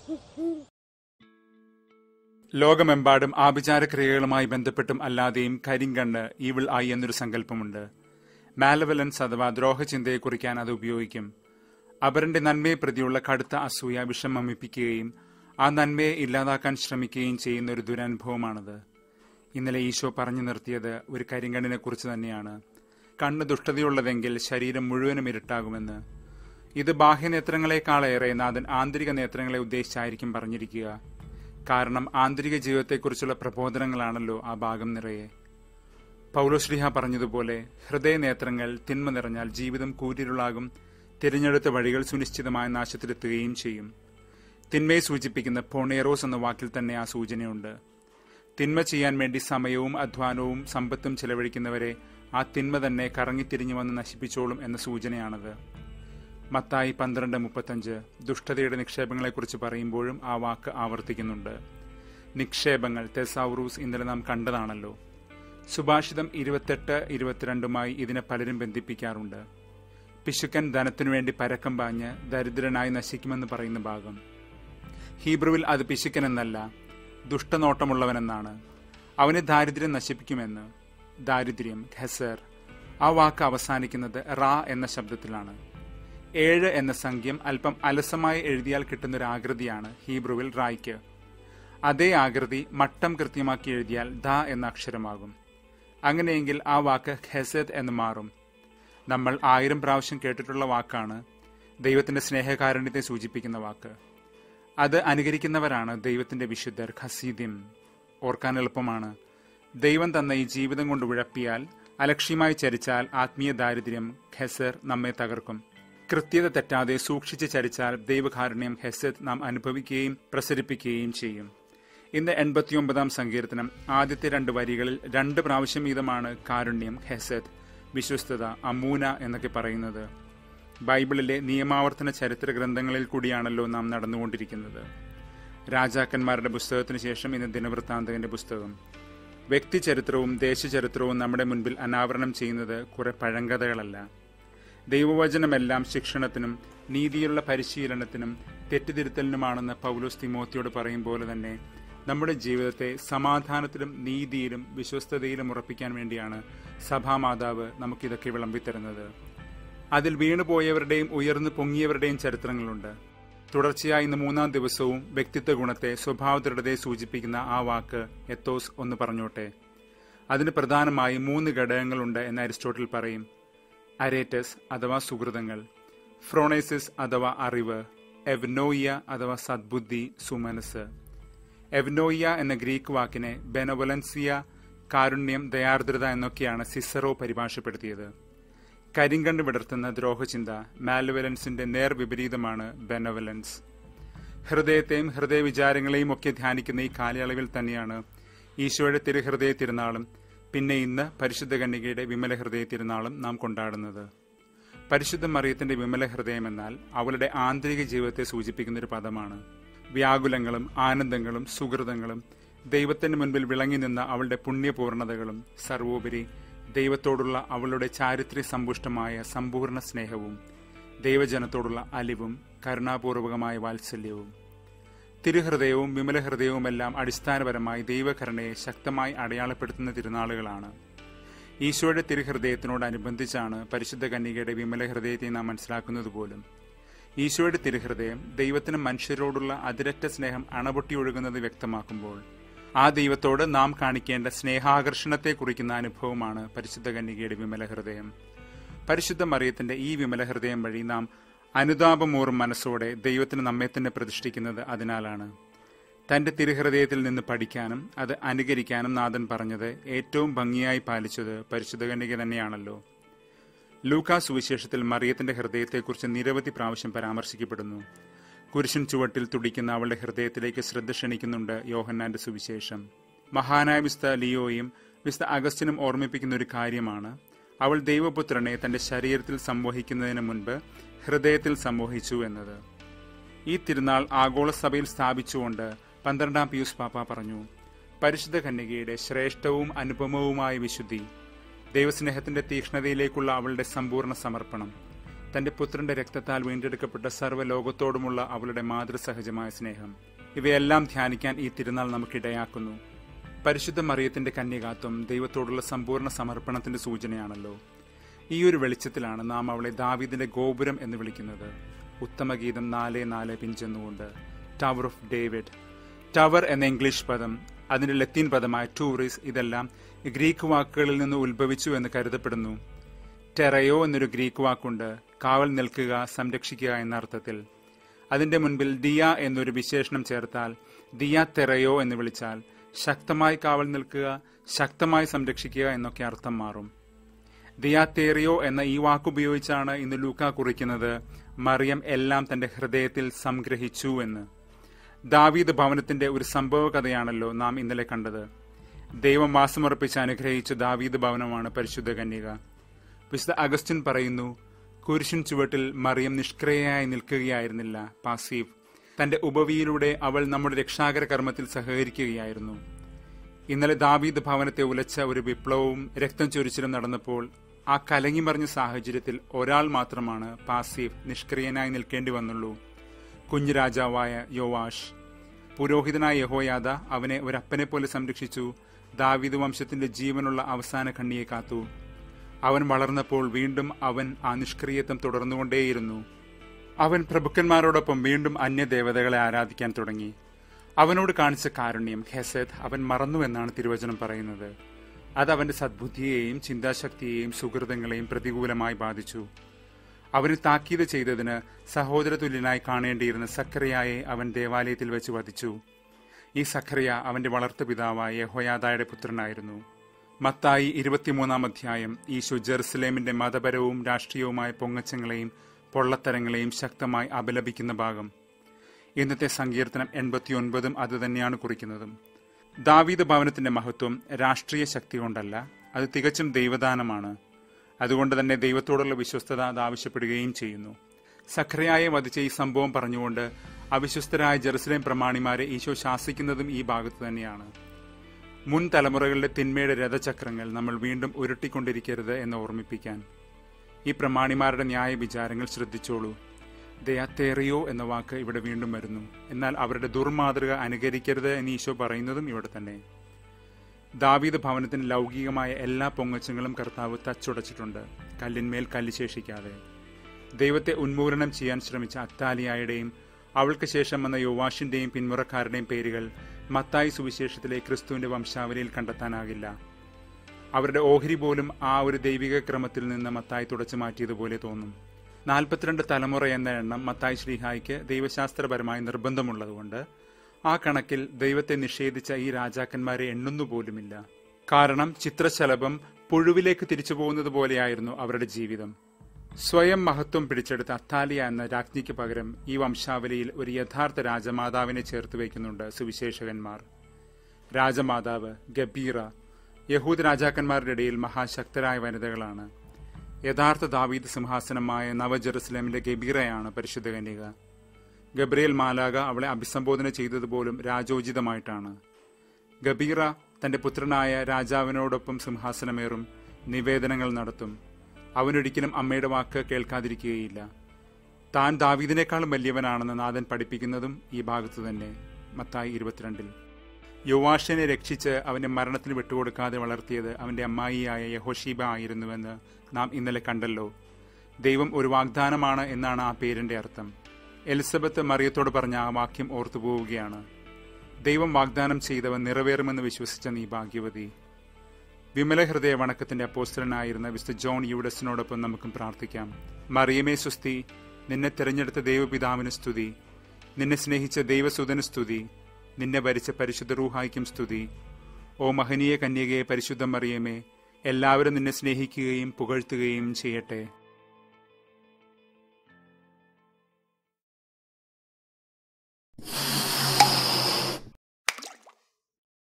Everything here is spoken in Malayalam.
ലോകമെമ്പാടും ആഭിചാരക്രിയകളുമായി ബന്ധപ്പെട്ടും അല്ലാതെയും കരിങ്കണ്ണ് ഈവിൾ ആയി എന്നൊരു സങ്കല്പമുണ്ട് മാലവലൻസ് അഥവാ ദ്രോഹചിന്തയെ കുറിക്കാൻ അത് ഉപയോഗിക്കും അവരന്റെ നന്മയെ പ്രതിയുള്ള കടുത്ത അസൂയ വിഷം മമിപ്പിക്കുകയും ആ നന്മയെ ഇല്ലാതാക്കാൻ ശ്രമിക്കുകയും ചെയ്യുന്ന ഒരു ദുരനുഭവമാണത് ഇന്നലെ ഈശോ പറഞ്ഞു നിർത്തിയത് ഒരു കരിങ്കണ്ണിനെ കുറിച്ച് തന്നെയാണ് കണ്ണ് ദുഷ്ടതയുള്ളതെങ്കിൽ ശരീരം മുഴുവനും ഇരുട്ടാകുമെന്ന് ഇത് ബാഹ്യനേത്രങ്ങളെക്കാളേറെ നാഥൻ ആന്തരിക നേത്രങ്ങളെ ഉദ്ദേശിച്ചായിരിക്കും പറഞ്ഞിരിക്കുക കാരണം ആന്തരിക ജീവിതത്തെക്കുറിച്ചുള്ള പ്രബോധനങ്ങളാണല്ലോ ആ ഭാഗം നിറയെ പൗലോശ്രീഹ പറഞ്ഞതുപോലെ ഹൃദയനേത്രങ്ങൾ തിന്മ നിറഞ്ഞാൽ ജീവിതം കൂരിരുളാകും തിരഞ്ഞെടുത്ത വഴികൾ സുനിശ്ചിതമായ നാശത്തിലെത്തുകയും ചെയ്യും തിന്മയെ സൂചിപ്പിക്കുന്ന പോണേറോസ് എന്ന വാക്കിൽ തന്നെ ആ സൂചനയുണ്ട് തിന്മ ചെയ്യാൻ വേണ്ടി സമയവും അധ്വാനവും സമ്പത്തും ചെലവഴിക്കുന്നവരെ ആ തിന്മ തന്നെ കറങ്ങിത്തിരിഞ്ഞു വന്ന് നശിപ്പിച്ചോളും എന്ന സൂചനയാണത് മത്തായി പന്ത്രണ്ട് മുപ്പത്തഞ്ച് ദുഷ്ടതയുടെ നിക്ഷേപങ്ങളെക്കുറിച്ച് പറയുമ്പോഴും ആ വാക്ക് ആവർത്തിക്കുന്നുണ്ട് നിക്ഷേപങ്ങൾ തെസാവുറൂസ് ഇന്നലെ നാം കണ്ടതാണല്ലോ സുഭാഷിതം ഇരുപത്തെട്ട് ഇരുപത്തിരണ്ടുമായി ഇതിനെ പലരും ബന്ധിപ്പിക്കാറുണ്ട് പിശുക്കൻ ധനത്തിനു വേണ്ടി പരക്കം പാഞ്ഞ് ദരിദ്രനായി നശിക്കുമെന്ന് പറയുന്ന ഭാഗം ഹീബ്രുവിൽ അത് പിശുക്കൻ എന്നല്ല ദുഷ്ടനോട്ടമുള്ളവനെന്നാണ് അവനെ ദാരിദ്ര്യം നശിപ്പിക്കുമെന്ന് ദാരിദ്ര്യം ഖസർ ആ വാക്ക് അവസാനിക്കുന്നത് റാ എന്ന ശബ്ദത്തിലാണ് ഏഴ് എന്ന സംഖ്യം അല്പം അലസമായി എഴുതിയാൽ കിട്ടുന്ന ഒരു ആകൃതിയാണ് ഹീബ്രുവിൽ റായ്ക്ക് അതേ ആകൃതി മട്ടം കൃത്യമാക്കി എഴുതിയാൽ ദ എന്ന അക്ഷരമാകും അങ്ങനെയെങ്കിൽ ആ വാക്ക് ഖെസദ് എന്ന് മാറും നമ്മൾ ആയിരം പ്രാവശ്യം കേട്ടിട്ടുള്ള വാക്കാണ് ദൈവത്തിന്റെ സ്നേഹകാരുണ്യത്തെ സൂചിപ്പിക്കുന്ന വാക്ക് അത് അനുകരിക്കുന്നവരാണ് ദൈവത്തിന്റെ വിശുദ്ധർ ഖസീദ്യം ഓർക്കാൻ എളുപ്പമാണ് ദൈവം തന്ന ഈ ജീവിതം കൊണ്ട് ഉഴപ്പിയാൽ അലക്ഷ്യമായി ചരിച്ചാൽ ആത്മീയ ദാരിദ്ര്യം ഖെസർ നമ്മെ തകർക്കും കൃത്യത തെറ്റാതെ സൂക്ഷിച്ച് ചരിച്ചാൽ ദൈവകാരുണ്യം ഹെസത്ത് നാം അനുഭവിക്കുകയും പ്രസരിപ്പിക്കുകയും ചെയ്യും ഇന്ന് എൺപത്തിയൊമ്പതാം സങ്കീർത്തനം ആദ്യത്തെ രണ്ട് വരികളിൽ രണ്ട് പ്രാവശ്യം വീതമാണ് കാരുണ്യം ഹെസത്ത് വിശ്വസ്തത അമൂന എന്നൊക്കെ പറയുന്നത് ബൈബിളിലെ നിയമാവർത്തന ചരിത്ര ഗ്രന്ഥങ്ങളിൽ കൂടിയാണല്ലോ നാം നടന്നുകൊണ്ടിരിക്കുന്നത് രാജാക്കന്മാരുടെ പുസ്തകത്തിന് ശേഷം ഇന്ന് ദിനവൃത്താന്തകന്റെ പുസ്തകം വ്യക്തിചരിത്രവും ദേശചരിത്രവും നമ്മുടെ മുൻപിൽ അനാവരണം ചെയ്യുന്നത് കുറെ പഴങ്കഥകളല്ല ദൈവവചനമെല്ലാം ശിക്ഷണത്തിനും നീതിയുള്ള പരിശീലനത്തിനും തെറ്റിതിരുത്തലിനുമാണെന്ന് പൗലോസ് തിമോത്തിയോട് പറയും പോലെ തന്നെ നമ്മുടെ ജീവിതത്തെ സമാധാനത്തിലും നീതിയിലും വിശ്വസ്തതയിലും ഉറപ്പിക്കാൻ വേണ്ടിയാണ് സഭാമാതാവ് നമുക്കിതൊക്കെ വിളമ്പിത്തരുന്നത് അതിൽ വീണുപോയവരുടെയും ഉയർന്നു പൊങ്ങിയവരുടെയും ചരിത്രങ്ങളുണ്ട് തുടർച്ചയായി ഇന്ന് മൂന്നാം ദിവസവും വ്യക്തിത്വ ഗുണത്തെ സ്വഭാവദൃഢതയെ സൂചിപ്പിക്കുന്ന ആ വാക്ക് എത്തോസ് ഒന്ന് പറഞ്ഞോട്ടെ അതിന് പ്രധാനമായി മൂന്ന് ഘടകങ്ങളുണ്ട് എന്ന് അരിസ്റ്റോട്ടിൽ പറയും അരേറ്റസ് അഥവാ സുഹൃതങ്ങൾ ഫ്രോണൈസിസ് അഥവാ അറിവ് എവ്നോയിയ അഥവാ സദ്ബുദ്ധി സുമനസ് എവ്നോയിയ എന്ന ഗ്രീക്ക് വാക്കിനെ ബെനവലൻസിയ കാരുണ്യം ദയാർദ്രത എന്നൊക്കെയാണ് സിസറോ പരിഭാഷപ്പെടുത്തിയത് കരിങ്കണ്ട് വിടർത്തുന്ന ദ്രോഹചിന്ത മാലുവലൻസിന്റെ നേർവിപരീതമാണ് ബെനവലൻസ് ഹൃദയത്തെയും ഹൃദയവിചാരങ്ങളെയും ഒക്കെ ധ്യാനിക്കുന്ന ഈ കാലയളവിൽ തന്നെയാണ് ഈശോയുടെ തിരുഹൃദയ തിരുനാളും പിന്നെ ഇന്ന് പരിശുദ്ധ കന്യകയുടെ വിമല ഹൃദയ തിരുനാളും നാം കൊണ്ടാടുന്നത് പരിശുദ്ധ മറിയത്തിന്റെ വിമല ഹൃദയം എന്നാൽ അവളുടെ ആന്തരിക ജീവിതത്തെ സൂചിപ്പിക്കുന്ന ഒരു പദമാണ് വ്യാകുലങ്ങളും ആനന്ദങ്ങളും സുഹൃതങ്ങളും ദൈവത്തിന് മുൻപിൽ വിളങ്ങി നിന്ന അവളുടെ പുണ്യപൂർണതകളും സർവോപരി ദൈവത്തോടുള്ള അവളുടെ ചാരിത്ര്യ സമ്പുഷ്ടമായ സമ്പൂർണ്ണ സ്നേഹവും ദൈവജനത്തോടുള്ള അലിവും കരുണാപൂർവകമായ വാത്സല്യവും തിരുഹൃദയവും വിമലഹൃദയവുമെല്ലാം അടിസ്ഥാനപരമായി ദൈവകരുണയെ ശക്തമായി അടയാളപ്പെടുത്തുന്ന തിരുനാളുകളാണ് ഈശോയുടെ തിരുഹൃദയത്തിനോടനുബന്ധിച്ചാണ് പരിശുദ്ധ കന്യകയുടെ വിമല ഹൃദയത്തെ നാം മനസ്സിലാക്കുന്നത് പോലും ഈശോയുടെ തിരുഹൃദയം ദൈവത്തിന് മനുഷ്യരോടുള്ള അതിരറ്റ സ്നേഹം അണപൊട്ടി ഒഴുകുന്നത് വ്യക്തമാക്കുമ്പോൾ ആ ദൈവത്തോട് നാം കാണിക്കേണ്ട സ്നേഹാകർഷണത്തെ കുറിക്കുന്ന അനുഭവമാണ് പരിശുദ്ധ കന്യകയുടെ വിമല ഹൃദയം പരിശുദ്ധ മറിയത്തിന്റെ ഈ വിമല ഹൃദയം വഴി നാം അനുതാപമൂറും മനസ്സോടെ ദൈവത്തിന് നമ്മെ തന്നെ പ്രതിഷ്ഠിക്കുന്നത് അതിനാലാണ് തന്റെ തിരുഹൃദയത്തിൽ നിന്ന് പഠിക്കാനും അത് അനുകരിക്കാനും നാഥൻ പറഞ്ഞത് ഏറ്റവും ഭംഗിയായി പാലിച്ചത് പരിശുദ്ധ കന്യക തന്നെയാണല്ലോ ലൂക്കാ സുവിശേഷത്തിൽ മറിയത്തിന്റെ ഹൃദയത്തെക്കുറിച്ച് നിരവധി പ്രാവശ്യം പരാമർശിക്കപ്പെടുന്നു കുരിശൻ ചുവട്ടിൽ തുടിക്കുന്ന അവളുടെ ഹൃദയത്തിലേക്ക് ശ്രദ്ധ ക്ഷണിക്കുന്നുണ്ട് യോഹന്നാന്റെ സുവിശേഷം മഹാനായ വിസ്ത ലിയോയും വിസ്ത അഗസ്റ്റിനും ഓർമ്മിപ്പിക്കുന്ന ഒരു കാര്യമാണ് അവൾ ദൈവപുത്രനെ തന്റെ ശരീരത്തിൽ സംവഹിക്കുന്നതിന് മുൻപ് ഹൃദയത്തിൽ സംവഹിച്ചു എന്നത് ഈ തിരുനാൾ ആഗോള സഭയിൽ സ്ഥാപിച്ചുകൊണ്ട് പന്ത്രണ്ടാം പിയൂസ് പാപ്പ പറഞ്ഞു പരിശുദ്ധ കന്യകയുടെ ശ്രേഷ്ഠവും അനുപമവുമായ വിശുദ്ധി ദൈവസ്നേഹത്തിന്റെ തീക്ഷ്ണതയിലേക്കുള്ള അവളുടെ സമ്പൂർണ്ണ സമർപ്പണം തന്റെ പുത്രന്റെ രക്തത്താൽ വീണ്ടെടുക്കപ്പെട്ട സർവ്വലോകത്തോടുമുള്ള അവളുടെ മാതൃസഹജമായ സ്നേഹം ഇവയെല്ലാം ധ്യാനിക്കാൻ ഈ തിരുനാൾ നമുക്കിടയാക്കുന്നു പരിശുദ്ധ മറിയത്തിന്റെ കന്യകാത്വം ദൈവത്തോടുള്ള സമ്പൂർണ്ണ സമർപ്പണത്തിന്റെ സൂചനയാണല്ലോ ഈ ഒരു വെളിച്ചത്തിലാണ് നാം അവളെ ദാവീദിന്റെ ഗോപുരം എന്ന് വിളിക്കുന്നത് ഉത്തമഗീതം നാല് നാല് പിഞ്ചെന്നുകൊണ്ട് ടവർ ഓഫ് ഡേവിഡ് ടവർ എന്ന ഇംഗ്ലീഷ് പദം അതിന്റെ ലത്തീൻ പദമായ ടൂറിസ് ഇതെല്ലാം ഗ്രീക്ക് വാക്കുകളിൽ നിന്ന് ഉത്ഭവിച്ചു എന്ന് കരുതപ്പെടുന്നു ടെറയോ എന്നൊരു ഗ്രീക്ക് വാക്കുണ്ട് കാവൽ നിൽക്കുക സംരക്ഷിക്കുക എന്ന അർത്ഥത്തിൽ അതിന്റെ മുൻപിൽ ദിയ എന്നൊരു വിശേഷണം ചേർത്താൽ ദിയ തെറയോ എന്ന് വിളിച്ചാൽ ശക്തമായി കാവൽ നിൽക്കുക ശക്തമായി സംരക്ഷിക്കുക എന്നൊക്കെ അർത്ഥം മാറും ദിയാത്തേറിയോ എന്ന ഈ വാക്കുപയോഗിച്ചാണ് ഇന്ന് ലൂക്ക കുറിക്കുന്നത് മറിയം എല്ലാം തന്റെ ഹൃദയത്തിൽ സംഗ്രഹിച്ചു എന്ന് ദാവീദ് ഭവനത്തിന്റെ ഒരു സംഭവ കഥയാണല്ലോ നാം ഇന്നലെ കണ്ടത് ദൈവം വാസമർപ്പിച്ച് അനുഗ്രഹിച്ച ദാവീദ് ഭവനമാണ് പരിശുദ്ധ കന്യക വിശുദ്ധ അഗസ്റ്റിൻ പറയുന്നു കുരിശിൻ ചുവട്ടിൽ മറിയം നിഷ്ക്രിയയായി നിൽക്കുകയായിരുന്നില്ല പാസീവ് തന്റെ ഉപവിയിലൂടെ അവൾ നമ്മുടെ രക്ഷാകര കർമ്മത്തിൽ സഹകരിക്കുകയായിരുന്നു ഇന്നലെ ദാവീദ് ഭവനത്തെ ഉലച്ച ഒരു വിപ്ലവവും രക്തം ചൊരിച്ചിലും നടന്നപ്പോൾ ആ കലങ്ങിമറിഞ്ഞ സാഹചര്യത്തിൽ ഒരാൾ മാത്രമാണ് പാസീവ് നിഷ്ക്രിയനായി നിൽക്കേണ്ടി വന്നുള്ളൂ കുഞ്ഞു രാജാവായ യോവാഷ് പുരോഹിതനായ യഹോയാദ അവനെ ഒരപ്പനെ പോലെ സംരക്ഷിച്ചു ദാവീദ് വംശത്തിന്റെ ജീവനുള്ള അവസാന കണ്ണിയെ കാത്തു അവൻ വളർന്നപ്പോൾ വീണ്ടും അവൻ ആ നിഷ്ക്രിയത്വം തുടർന്നുകൊണ്ടേയിരുന്നു അവൻ പ്രഭുക്കന്മാരോടൊപ്പം വീണ്ടും അന്യദേവതകളെ ആരാധിക്കാൻ തുടങ്ങി അവനോട് കാണിച്ച കാരുണ്യം ഹെസദ് അവൻ മറന്നുവെന്നാണ് തിരുവചനം പറയുന്നത് അത് അവന്റെ സദ്ബുദ്ധിയെയും ചിന്താശക്തിയെയും സുഹൃതങ്ങളെയും പ്രതികൂലമായി ബാധിച്ചു അവന് താക്കീത് ചെയ്തതിന് സഹോദര തുല്യനായി കാണേണ്ടിയിരുന്ന സക്കറിയായെ അവൻ ദേവാലയത്തിൽ വെച്ച് വധിച്ചു ഈ സഖറിയ അവന്റെ വളർത്തു പിതാവായ യഹോയാദായുടെ പുത്രനായിരുന്നു മത്തായി ഇരുപത്തിമൂന്നാം അധ്യായം ഈശോ ജെറുസലേമിന്റെ മതപരവും രാഷ്ട്രീയവുമായ പൊങ്ങച്ചങ്ങളെയും പൊള്ളത്തരങ്ങളെയും ശക്തമായി അപലപിക്കുന്ന ഭാഗം ഇന്നത്തെ സങ്കീർത്തനം എൺപത്തിയൊൻപതും അത് തന്നെയാണ് കുറിക്കുന്നതും ദാവീദ് ഭവനത്തിന്റെ മഹത്വം രാഷ്ട്രീയ ശക്തി കൊണ്ടല്ല അത് തികച്ചും ദൈവദാനമാണ് അതുകൊണ്ട് തന്നെ ദൈവത്തോടുള്ള വിശ്വസ്തത അത് ആവശ്യപ്പെടുകയും ചെയ്യുന്നു സഖറയായെ വധിച്ച ഈ സംഭവം പറഞ്ഞുകൊണ്ട് അവിശ്വസ്തരായ ജെറുസലേം പ്രമാണിമാരെ ഈശോ ശാസിക്കുന്നതും ഈ ഭാഗത്ത് തന്നെയാണ് മുൻ തലമുറകളുടെ തിന്മയുടെ രഥചക്രങ്ങൾ നമ്മൾ വീണ്ടും ഉരുട്ടിക്കൊണ്ടിരിക്കരുത് എന്ന് ഓർമ്മിപ്പിക്കാൻ ഈ പ്രമാണിമാരുടെ ന്യായ വിചാരങ്ങൾ ശ്രദ്ധിച്ചോളൂ ദയാത്തേറിയോ എന്ന വാക്ക് ഇവിടെ വീണ്ടും വരുന്നു എന്നാൽ അവരുടെ ദുർമാതൃക അനുകരിക്കരുത് എന്ന് ഈശോ പറയുന്നതും ഇവിടെ തന്നെ ദാവീദ് ഭവനത്തിന് ലൗകികമായ എല്ലാ പൊങ്ങച്ചങ്ങളും കർത്താവ് തച്ചുടച്ചിട്ടുണ്ട് കല്ലിന്മേൽ കല്ല് ശേഷിക്കാതെ ദൈവത്തെ ഉന്മൂലനം ചെയ്യാൻ ശ്രമിച്ച അത്താലിയായുടെയും അവൾക്ക് ശേഷം വന്ന യുവാഷിന്റെയും പിന്മുറക്കാരുടെയും പേരുകൾ മത്തായി സുവിശേഷത്തിലെ ക്രിസ്തുവിന്റെ വംശാവലിയിൽ കണ്ടെത്താനാകില്ല അവരുടെ ഓഹരി പോലും ആ ഒരു ദൈവിക ക്രമത്തിൽ നിന്ന് മത്തായി തുടച്ചു മാറ്റിയതുപോലെ തോന്നും നാൽപ്പത്തിരണ്ട് തലമുറ എന്ന എണ്ണം മത്തായി ശ്രീഹായിക്ക് ദൈവശാസ്ത്രപരമായി നിർബന്ധമുള്ളതുകൊണ്ട് ആ കണക്കിൽ ദൈവത്തെ നിഷേധിച്ച ഈ രാജാക്കന്മാരെ എണ്ണുന്നു പോലുമില്ല കാരണം ചിത്രശലഭം പുഴുവിലേക്ക് തിരിച്ചു പോകുന്നത് പോലെയായിരുന്നു അവരുടെ ജീവിതം സ്വയം മഹത്വം പിടിച്ചെടുത്ത അത്താലിയ എന്ന രാജ്ഞിക്ക് പകരം ഈ വംശാവലിയിൽ ഒരു യഥാർത്ഥ രാജമാതാവിനെ ചേർത്ത് വയ്ക്കുന്നുണ്ട് സുവിശേഷകന്മാർ രാജമാതാവ് ഗബീറ യഹൂദ രാജാക്കന്മാരുടെ ഇടയിൽ മഹാശക്തരായ വനിതകളാണ് യഥാർത്ഥ ദാവീദ് സിംഹാസനമായ നവജെറുസലേമിന്റെ ഗബീറയാണ് പരിശുദ്ധ കന്യക ഗബ്രിയേൽ മാലാക അവളെ അഭിസംബോധന ചെയ്തതുപോലും രാജോചിതമായിട്ടാണ് ഗബീറ തന്റെ പുത്രനായ രാജാവിനോടൊപ്പം സിംഹാസനമേറും നിവേദനങ്ങൾ നടത്തും അവനൊരിക്കലും അമ്മയുടെ വാക്ക് കേൾക്കാതിരിക്കുകയില്ല താൻ ദാവീദിനേക്കാളും വലിയവനാണെന്ന് നാഥൻ പഠിപ്പിക്കുന്നതും ഈ ഭാഗത്തു തന്നെ മത്തായി ഇരുപത്തിരണ്ടിൽ യുവാഷനെ രക്ഷിച്ച് അവന്റെ മരണത്തിന് വിട്ടുകൊടുക്കാതെ വളർത്തിയത് അവന്റെ അമ്മായിയായ യഹോഷീബ ആയിരുന്നുവെന്ന് നാം ഇന്നലെ കണ്ടല്ലോ ദൈവം ഒരു വാഗ്ദാനമാണ് എന്നാണ് ആ പേരിന്റെ അർത്ഥം എലിസബത്ത് മറിയത്തോട് പറഞ്ഞ ആ വാക്യം ഓർത്തുപോവുകയാണ് ദൈവം വാഗ്ദാനം ചെയ്തവൻ നിറവേറുമെന്ന് വിശ്വസിച്ച നീ ഭാഗ്യവതി വിമല ഹൃദയ വണക്കത്തിന്റെ അപ്പോസ്റ്റലനായിരുന്ന വിശുദ്ധ ജോൺ യൂഡസിനോടൊപ്പം നമുക്കും പ്രാർത്ഥിക്കാം മറിയമേ സുസ്തി നിന്നെ തിരഞ്ഞെടുത്ത ദൈവപിതാവിന് സ്തുതി നിന്നെ സ്നേഹിച്ച ദൈവസുതന് സ്തുതി നിന്നെ ഭരിച്ച പരിശുദ്ധ റൂഹായിക്കും സ്തുതി ഓ മഹനീയ കന്യകയെ പരിശുദ്ധ മറിയമേ എല്ലാവരും നിന്നെ സ്നേഹിക്കുകയും പുകഴ്ത്തുകയും ചെയ്യട്ടെ